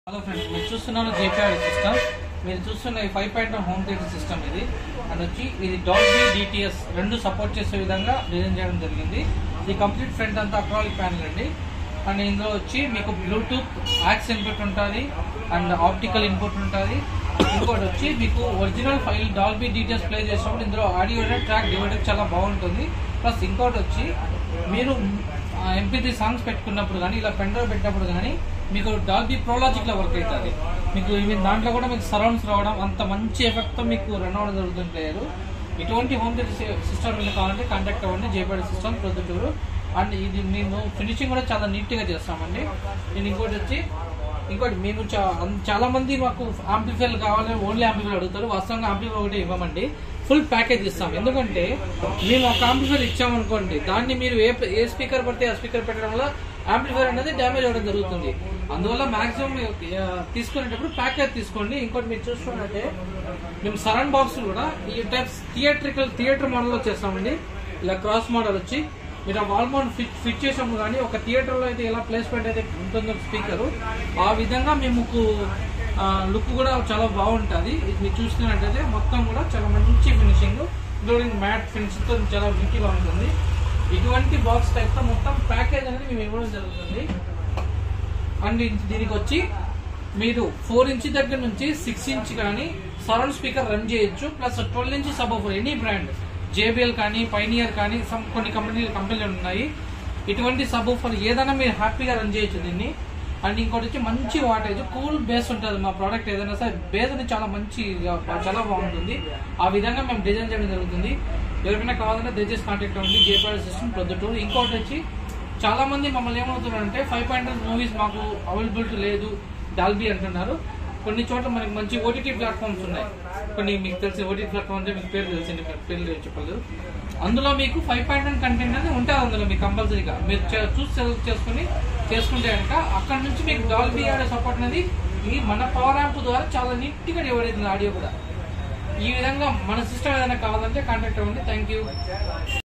hello friends మీరు చూస్తున్నారు JPR system మీరు చూస్తున్న ఈ five point home theatre system ఇది అండ్ వచ్చి ఇది డాల్బీ డిటిఎస్ రెండు సపోర్ట్ చేసే విధంగా డిజైన్ చేయడం జరిగింది ఇది కంప్లీట్ ఫ్రంట్ అంతా అక్రాలిక్ ప్యానల్ అండి అండ్ ఇందులో వచ్చి మీకు బ్లూటూత్ యాక్స్ ఇన్పుట్ ఉంటుంది అండ్ ఆప్టికల్ ఇన్పుట్ ఉంటుంది ఇంకోటి వచ్చి మీకు original file Dolby details play చేసినప్పుడు ఇందులో ఆడియో ట్రాక్ డివైడర్ చాలా బాగుంటుంది ప్లస్ ఇంకోటి వచ్చి మీరు ఎంపీ త్రీ సాంగ్స్ పెట్టుకున్నప్పుడు కానీ ఇలా పెండర్ పెట్టినప్పుడు కానీ మీకు డాల్బీ ప్రోలాజిక్ లో వర్క్ అవుతుంది మీకు ఇవి దాంట్లో కూడా మీకు సరౌండ్స్ రావడం అంత మంచి ఎఫెక్ట్ తో మీకు రన్ అవ్వడం జరుగుతుంది ప్లేయర్ ఇటువంటి హోమ్ థియేటర్ సిస్టమ్ మీద కావాలంటే కాంటాక్ట్ అవ్వండి జేపీఆర్ సిస్టమ్ ప్రొద్దుటూరు అండ్ ఇది మేము ఫినిషింగ్ కూడా చాలా నీట్ గా చేస్తామండి నేను ఇంకోటి వచ్చి ఇంకోటి మేము చా- అన్- చాలా మంది మాకు ఆంప్లిఫైర్ కావాలి ఓన్లీ ఆంప్లిఫైర్ అడుగుతారు వాస్తవంగా ఆంప్లిఫైర్ ఒకటి ఇవ్వమండి ఫుల్ ప్యాకేజ్ ఇస్తాం ఎందుకంటే మేము ఒక ఆంప్లిఫైర్ ఇచ్చామనుకోండి దాన్ని మీరు ఏ ఏ స్పీకర్ పడితే ఆ స్పీకర్ పెట్టడం వల్ల ఆంప్లిఫైర్ అనేది డ్యామేజ్ అవ్వడం జరుగుతుంది అందువల్ల మాక్సిమం తీసుకునేటప్పుడు ప్యాకేజ్ తీసుకోండి ఇంకోటి మీరు చూసుకున్నట్టే మేము సరౌండ్ బాక్స్ కూడా ఈ టైప్స్ థియేట్రికల్ థియేటర్ మోడల్ లో చేస్తామండి ఇలా క్రాస్ మోడల్ వచ్చి మీరు ఆ వాల్ మౌంట్ ఫిట్ ఫిట్ చేసాము కానీ ఒక థియేటర్ లో అయితే ఎలా ప్లేస్మెంట్ అయితే ఉంటుందో స్పీకర్ ఆ విధంగా మేము లుక్ కూడా చాలా బాగుంటుంది ఇది మీరు చూస్తున్నట్టయితే మొత్తం కూడా చాలా మంచి ఫినిషింగ్ ఇంక్లూడింగ్ మ్యాట్ ఫినిషింగ్ తో చాలా నీట్గా ఉంటుంది ఇటువంటి బాక్స్ టైప్ తో మొత్తం ప్యాకేజ్ అనేది మేము ఇవ్వడం జరుగుతుంది అండ్ ఇది- దీనికి వచ్చి మీరు ఫోర్ ఇంచ్ దగ్గర నుంచి సిక్స్ ఇంచ్ కానీ సరౌండ్ స్పీకర్ రన్ చేయొచ్చు plus twelve inch sub any brand JBL కానీ పైనియర్ కానీ some కొన్ని కంపెనీలు కంపెనీలు ఉన్నాయి ఇటువంటి సబ్ ఏదైనా మీరు హ్యాపీగా రన్ చేయొచ్చు దీన్ని అండ్ ఇంకోటి వచ్చి మంచి వాటేజ్ కూల్ బేస్ ఉంటుంది మా ప్రోడక్ట్ ఏదైనా సరే బేస్ అనేది చాలా మంచి చాలా బాగుంటుంది ఆ విధంగా మేము డిజైన్ చేయడం జరుగుతుంది ఎవరికైనా కావాలంటే దయచేసి కాంటాక్ట్ అవ్వండి జేపీఆర్ సిస్టమ్ ప్రొద్దుటూరు ఇంకోటి వచ్చి చాలా మంది మమ్మల్ని ఏమవుతున్నారంటే ఫైవ్ పాయింట్ మూవీస్ మాకు అవైలబిలిటీ లేదు డాల్బీ అంటున్నారు కొన్ని చోట్ల మనకి మంచి ఓటీటీ ప్లాట్ఫామ్స్ ఉన్నాయి కొన్ని మీకు తెలిసిన ఓటీటీ ప్లాట్ఫామ్ అంటే మీకు పేరు తెలిసింది మీకు పేర్లు చెప్పలేదు అందులో మీకు ఫైవ్ పాయింట్ వన్ కంటెంట్ అనేది ఉంటుంది అందులో మీకు కంపల్సరీగా మీరు చే- చూసి సెలెక్ట్ చేసుకుని చేసుకుంటే కనుక అక్కడ నుంచి మీకు డాల్బీ ఆడియో సపోర్ట్ అనేది ఈ మన పవర్ యాంప్ ద్వారా చాలా నీట్ గా డివైడ్ అవుతుంది ఆడియో కూడా ఈ విధంగా మన సిస్టమ్ ఏదైనా కావాలంటే కాంటాక్ట్ అవ్వండి థ్యాంక్ యూ